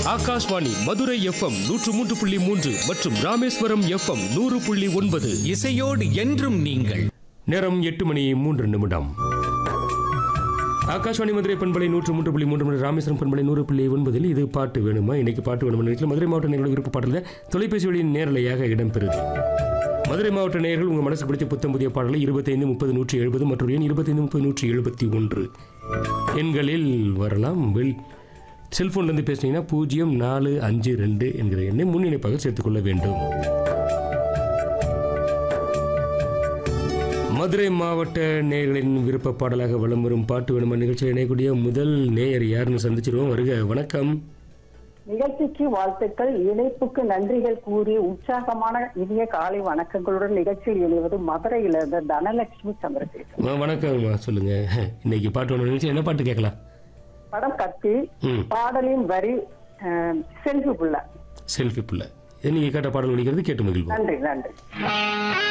Akashvani Madurai FM நூற்று மூன்று புள்ளி மூன்று மற்றும் ராமேஸ்வரம் எஃப்எம் நூறு புள்ளி ஒன்பது இசையோடு என்றும் நீங்கள் நேரம் எட்டு மணி மூன்று நிமிடம் ஆகாஷ்வாணி மதுரை பண்பலை நூற்று மூன்று புள்ளி மூன்று மணி ராமேஸ்வரம் பண்பலை நூறு புள்ளி ஒன்பதில் இது பாட்டு வேணுமா இன்னைக்கு பாட்டு வேணுமா நிகழ்ச்சியில் மதுரை மாவட்ட நேர்கள் விருப்ப பாடல தொலைபேசி வழியின் நேரலையாக இடம்பெறுது மதுரை மாவட்ட நேயர்கள் உங்கள் மனசு பிடிச்ச புத்தம் புதிய பாடலை இருபத்தைந்து முப்பது நூற்றி எழுபது மற்றும் எண் இருபத்தைந்து முப்பது நூற்றி எழுபத்தி ஒன்று எண்களில் வரலாம் வெல் செல்போன்லேருந்து பேசுனீங்கன்னா பூஜ்ஜியம் நாலு அஞ்சு ரெண்டு என்கிற எண்ணை முன்னிணைப்பாக சேர்த்துக்கொள்ள வேண்டும் மதுரை மாவட்ட நேயர்களின் விருப்ப பாடலாக வலம் வரும் பாட்டு வேணுமா நிகழ்ச்சியில் இணையக்கூடிய முதல் நேயர் யாருன்னு சந்திச்சிருவோம் வருக வணக்கம் நிகழ்ச்சிக்கு வாழ்த்துக்கள் இணைப்புக்கு நன்றிகள் கூறி உற்சாகமான இனிய காலை வணக்கங்களுடன் நிகழ்ச்சியில் இணைவது மதுரையிலிருந்து தனலட்சுமி சந்திரசேகர் வ- வணக்கம்மா சொல்லுங்க இன்னைக்கு பாட்டு வேணும் நிகழ்ச்சி என்ன பாட்டு கேட்கலாம் படம் கத்தி ம் பாடலின் வரி அஹ், செல்வி புள்ள செல்ஃபி புள்ள இது நீங்கள் கேட்ட பாடல் ஒழிக்கிறது கேட்டு மகிழ்வோம் நன்றி நன்றி